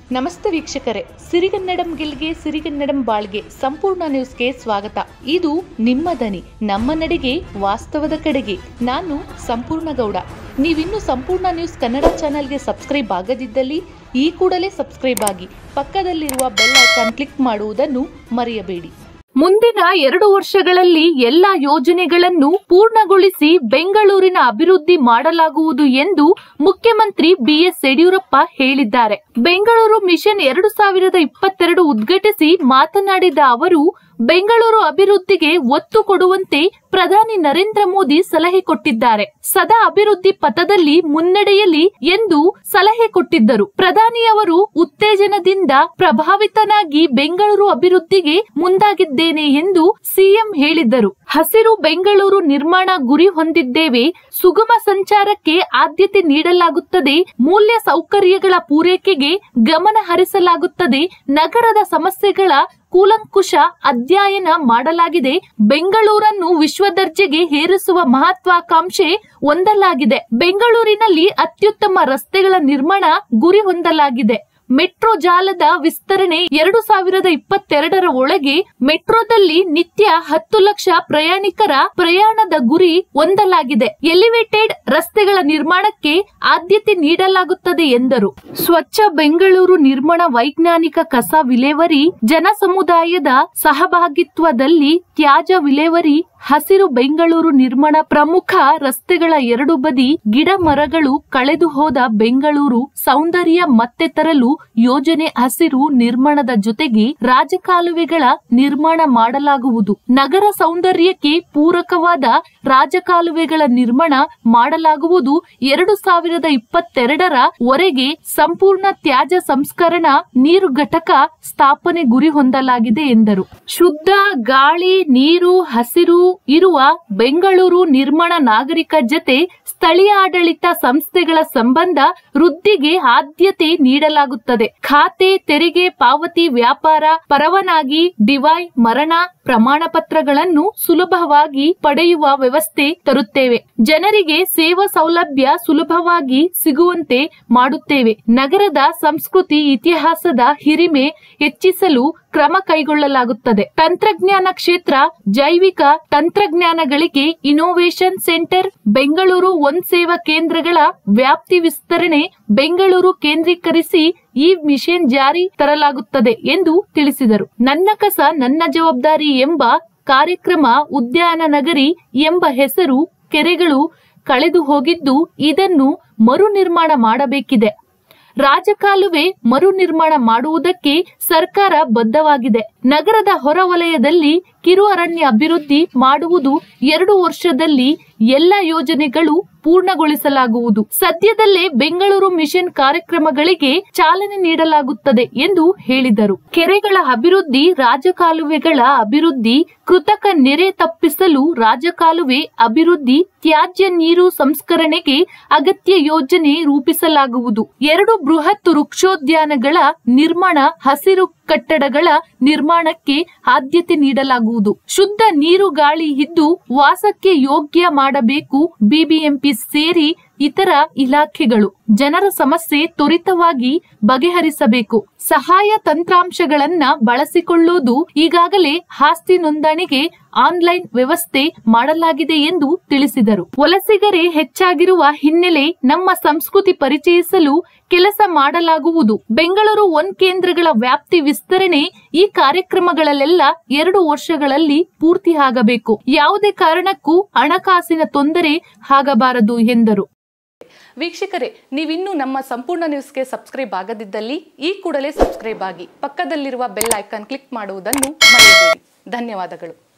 ನಮಸ್ತೆ ವೀಕ್ಷಕರೇ ಸಿರಿಗನ್ನಡಂ ಗೆಲ್ಗೆ ಸಿರಿಗನ್ನಡಂ ಬಾಳ್ಗೆ ಸಂಪೂರ್ಣ ನ್ಯೂಸ್ಗೆ ಸ್ವಾಗತ ಇದು ನಿಮ್ಮ ದನಿ ನಮ್ಮ ನಡೆಗೆ ವಾಸ್ತವದ ಕಡೆಗೆ ನಾನು ಸಂಪೂರ್ಣ ಗೌಡ ನೀವಿನ್ನು ಸಂಪೂರ್ಣ ನ್ಯೂಸ್ ಕನ್ನಡ ಚಾನೆಲ್ಗೆ ಸಬ್ಸ್ಕ್ರೈಬ್ ಆಗದಿದ್ದಲ್ಲಿ ಈ ಕೂಡಲೇ ಸಬ್ಸ್ಕ್ರೈಬ್ ಆಗಿ ಪಕ್ಕದಲ್ಲಿರುವ ಬೆಲ್ ಐಕಾನ್ ಕ್ಲಿಕ್ ಮಾಡುವುದನ್ನು ಮರೆಯಬೇಡಿ ಮುಂದಿನ ಎರಡು ವರ್ಷಗಳಲ್ಲಿ ಎಲ್ಲ ಯೋಜನೆಗಳನ್ನು ಪೂರ್ಣಗೊಳಿಸಿ ಬೆಂಗಳೂರಿನ ಅಭಿವೃದ್ಧಿ ಮಾಡಲಾಗುವುದು ಎಂದು ಮುಖ್ಯಮಂತ್ರಿ ಬಿಎಸ್ ಯಡಿಯೂರಪ್ಪ ಹೇಳಿದ್ದಾರೆ ಬೆಂಗಳೂರು ಮಿಷನ್ ಎರಡು ಸಾವಿರದ ಇಪ್ಪತ್ತೆರಡು ಉದ್ಘಾಟಿಸಿ ಮಾತನಾಡಿದ ಅವರು ಬೆಂಗಳೂರು ಅಭಿವೃದ್ಧಿಗೆ ಒತ್ತು ಕೊಡುವಂತೆ ಪ್ರಧಾನಿ ನರೇಂದ್ರ ಮೋದಿ ಸಲಹೆ ಕೊಟ್ಟಿದ್ದಾರೆ ಸದಾ ಅಭಿವೃದ್ಧಿ ಪಥದಲ್ಲಿ ಮುನ್ನಡೆಯಲಿ ಎಂದು ಸಲಹೆ ಕೊಟ್ಟಿದ್ದರು ಪ್ರಧಾನಿಯವರು ಉತ್ತೇಜನದಿಂದ ಪ್ರಭಾವಿತನಾಗಿ ಬೆಂಗಳೂರು ಅಭಿವೃದ್ಧಿಗೆ ಮುಂದಾಗಿದ್ದೇನೆ ಎಂದು ಸಿಎಂ ಹೇಳಿದ್ದರು ಹಸಿರು ಬೆಂಗಳೂರು ನಿರ್ಮಾಣ ಗುರಿ ಹೊಂದಿದ್ದೇವೆ ಸುಗಮ ಸಂಚಾರಕ್ಕೆ ಆದ್ಯತೆ ನೀಡಲಾಗುತ್ತದೆ ಮೂಲ್ಯ ಸೌಕರ್ಯಗಳ ಪೂರೈಕೆಗೆ ಗಮನ ಹರಿಸಲಾಗುತ್ತದೆ ನಗರದ ಸಮಸ್ಯೆಗಳ ಕೂಲಂಕುಷ ಅಧ್ಯಯನ ಮಾಡಲಾಗಿದೆ ಬೆಂಗಳೂರನ್ನು ವಿಶ್ವ ದರ್ಜೆಗೆ ಏರಿಸುವ ಮಹತ್ವಾಕಾಂಕ್ಷೆ ಹೊಂದಲಾಗಿದೆ ಬೆಂಗಳೂರಿನಲ್ಲಿ ಅತ್ಯುತ್ತಮ ರಸ್ತೆಗಳ ನಿರ್ಮಾಣ ಗುರಿ ಹೊಂದಲಾಗಿದೆ ಮೆಟ್ರೋ ಜಾಲದ ವಿಸ್ತರಣೆ ಎರಡು ಸಾವಿರದ ಇಪ್ಪತ್ತೆರಡರ ಒಳಗೆ ಮೆಟ್ರೋದಲ್ಲಿ ನಿತ್ಯ ಹತ್ತು ಲಕ್ಷ ಪ್ರಯಾಣಿಕರ ಪ್ರಯಾಣದ ಗುರಿ ಹೊಂದಲಾಗಿದೆ ಎಲಿವೇಟೆಡ್ ರಸ್ತೆಗಳ ನಿರ್ಮಾಣಕ್ಕೆ ಆದ್ಯತೆ ನೀಡಲಾಗುತ್ತದೆ ಎಂದರು ಸ್ವಚ್ಛ ಬೆಂಗಳೂರು ನಿರ್ಮಾಣ ವೈಜ್ಞಾನಿಕ ಕಸ ವಿಲೇವರಿ ಜನ ಸಮುದಾಯದ ಸಹಭಾಗಿತ್ವದಲ್ಲಿ ತ್ಯಾಜ್ಯ ವಿಲೇವರಿ ಹಸಿರು ಬೆಂಗಳೂರು ನಿರ್ಮಾಣ ಪ್ರಮುಖ ರಸ್ತೆಗಳ ಎರಡು ಬದಿ ಗಿಡ ಮರಗಳು ಕಳೆದು ಹೋದ ಬೆಂಗಳೂರು ಸೌಂದರ್ಯ ಮತ್ತೆ ತರಲು ಯೋಜನೆ ಹಸಿರು ನಿರ್ಮಾಣದ ಜೊತೆಗೆ ರಾಜಕಾಲುವೆಗಳ ನಿರ್ಮಾಣ ಮಾಡಲಾಗುವುದು ನಗರ ಸೌಂದರ್ಯಕ್ಕೆ ಪೂರಕವಾದ ರಾಜಕಾಲುವೆಗಳ ನಿರ್ಮಾಣ ಮಾಡಲಾಗುವುದು ಎರಡು ಸಾವಿರದ ಇಪ್ಪತ್ತೆರಡರ ವರೆಗೆ ಸಂಪೂರ್ಣ ತ್ಯಾಜ್ಯ ಸಂಸ್ಕರಣಾ ನೀರು ಘಟಕ ಸ್ಥಾಪನೆ ಗುರಿ ಹೊಂದಲಾಗಿದೆ ಎಂದರು ಶುದ್ಧ ಗಾಳಿ ನೀರು ಹಸಿರು ಇರುವ ಬೆಂಗಳೂರು ನಿರ್ಮಾಣ ನಾಗರಿಕ ಜತೆ ಸ್ಥಳೀಯ ಆಡಳಿತ ಸಂಸ್ಥೆಗಳ ಸಂಬಂಧ ವೃದ್ಧಿಗೆ ಆದ್ಯತೆ ನೀಡಲಾಗುತ್ತದೆ ಖಾತೆ ತೆರಿಗೆ ಪಾವತಿ ವ್ಯಾಪಾರ ಪರವಾನಗಿ ಡಿವೈ ಮರಣ ಪ್ರಮಾಣ ಪತ್ರಗಳನ್ನು ಸುಲಭವಾಗಿ ಪಡೆಯುವ ವ್ಯವಸ್ಥೆ ತರುತ್ತೇವೆ ಜನರಿಗೆ ಸೇವಾ ಸೌಲಭ್ಯ ಸುಲಭವಾಗಿ ಸಿಗುವಂತೆ ಮಾಡುತ್ತೇವೆ ನಗರದ ಸಂಸ್ಕೃತಿ ಇತಿಹಾಸದ ಹಿರಿಮೆ ಹೆಚ್ಚಿಸಲು ಕ್ರಮ ಕೈಗೊಳ್ಳಲಾಗುತ್ತದೆ ತಂತ್ರಜ್ಞಾನ ಕ್ಷೇತ್ರ ಜೈವಿಕ ತಂತ್ರಜ್ಞಾನಗಳಿಗೆ ಇನೋವೇಷನ್ ಸೆಂಟರ್ ಬೆಂಗಳೂರು ಒನ್ ಸೇವಾ ಕೇಂದ್ರಗಳ ವ್ಯಾಪ್ತಿ ವಿಸ್ತರಣೆ ಬೆಂಗಳೂರು ಕೇಂದ್ರೀಕರಿಸಿ ಈ ಮಿಷನ್ ಜಾರಿ ತರಲಾಗುತ್ತದೆ ಎಂದು ತಿಳಿಸಿದರು ನನ್ನ ಕಸ ನನ್ನ ಜವಾಬ್ದಾರಿ ಎಂಬ ಕಾರ್ಯಕ್ರಮ ಉದ್ಯಾನ ನಗರಿ ಎಂಬ ಹೆಸರು ಕೆರೆಗಳು ಕಳೆದು ಹೋಗಿದ್ದು ಇದನ್ನು ಮರು ನಿರ್ಮಾಣ ಮಾಡಬೇಕಿದೆ ರಾಜಕಾಲುವೆ ಮರು ನಿರ್ಮಾಣ ಮಾಡುವುದಕ್ಕೆ ಸರ್ಕಾರ ಬದ್ಧವಾಗಿದೆ ನಗರದ ಹೊರವಲಯದಲ್ಲಿ ಕಿರು ಅರಣ್ಯ ಅಭಿವೃದ್ಧಿ ಮಾಡುವುದು ಎರಡು ವರ್ಷದಲ್ಲಿ ಎಲ್ಲ ಯೋಜನೆಗಳು ಪೂರ್ಣಗೊಳಿಸಲಾಗುವುದು ಸದ್ಯದಲ್ಲೇ ಬೆಂಗಳೂರು ಮಿಷನ್ ಕಾರ್ಯಕ್ರಮಗಳಿಗೆ ಚಾಲನೆ ನೀಡಲಾಗುತ್ತದೆ ಎಂದು ಹೇಳಿದರು ಕೆರೆಗಳ ಅಭಿವೃದ್ಧಿ ರಾಜಕಾಲುವೆಗಳ ಅಭಿವೃದ್ಧಿ ಕೃತಕ ನೆರೆ ತಪ್ಪಿಸಲು ರಾಜಕಾಲುವೆ ಅಭಿವೃದ್ಧಿ ತ್ಯಾಜ್ಯ ನೀರು ಸಂಸ್ಕರಣೆಗೆ ಅಗತ್ಯ ಯೋಜನೆ ರೂಪಿಸಲಾಗುವುದು ಎರಡು ಬೃಹತ್ ವೃಕ್ಷೋದ್ಯಾನಗಳ ನಿರ್ಮಾಣ ಹಸಿರು ಕಟ್ಟಡಗಳ ನಿರ್ಮಾಣಕ್ಕೆ ಆದ್ಯತೆ ನೀಡಲಾಗುವುದು ಶುದ್ಧ ನೀರು ಗಾಳಿ ಇದ್ದು ವಾಸಕ್ಕೆ ಯೋಗ್ಯ ಮಾಡಬೇಕು ಬಿಬಿಎಂಪಿ ಸೇರಿ ಇತರ ಇಲಾಖೆಗಳು ಜನರ ಸಮಸ್ಯೆ ತ್ವರಿತವಾಗಿ ಬಗೆಹರಿಸಬೇಕು ಸಹಾಯ ತಂತ್ರಾಂಶಗಳನ್ನ ಬಳಸಿಕೊಳ್ಳುವುದು ಈಗಾಗಲೇ ಆಸ್ತಿ ನೋಂದಣಿಗೆ ಆನ್ಲೈನ್ ವ್ಯವಸ್ಥೆ ಮಾಡಲಾಗಿದೆ ಎಂದು ತಿಳಿಸಿದರು ವಲಸಿಗರೇ ಹೆಚ್ಚಾಗಿರುವ ಹಿನ್ನೆಲೆ ನಮ್ಮ ಸಂಸ್ಕೃತಿ ಪರಿಚಯಿಸಲು ಕೆಲಸ ಮಾಡಲಾಗುವುದು ಬೆಂಗಳೂರು ಒನ್ ಕೇಂದ್ರಗಳ ವ್ಯಾಪ್ತಿ ವಿಸ್ತರಣೆ ಈ ಕಾರ್ಯಕ್ರಮಗಳಲ್ಲೆಲ್ಲ ಎರಡು ವರ್ಷಗಳಲ್ಲಿ ಪೂರ್ತಿ ಆಗಬೇಕು ಯಾವುದೇ ಕಾರಣಕ್ಕೂ ಹಣಕಾಸಿನ ತೊಂದರೆ ಆಗಬಾರದು ಎಂದರು ವೀಕ್ಷಕರೇ ನೀವಿನ್ನೂ ನಮ್ಮ ಸಂಪೂರ್ಣ ನ್ಯೂಸ್ಗೆ ಸಬ್ಸ್ಕ್ರೈಬ್ ಆಗದಿದ್ದಲ್ಲಿ ಈ ಕೂಡಲೇ ಸಬ್ಸ್ಕ್ರೈಬ್ ಆಗಿ ಪಕ್ಕದಲ್ಲಿರುವ ಬೆಲ್ ಐಕಾನ್ ಕ್ಲಿಕ್ ಮಾಡುವುದನ್ನು ಮರೆಯಬೇಡಿ ಧನ್ಯವಾದಗಳು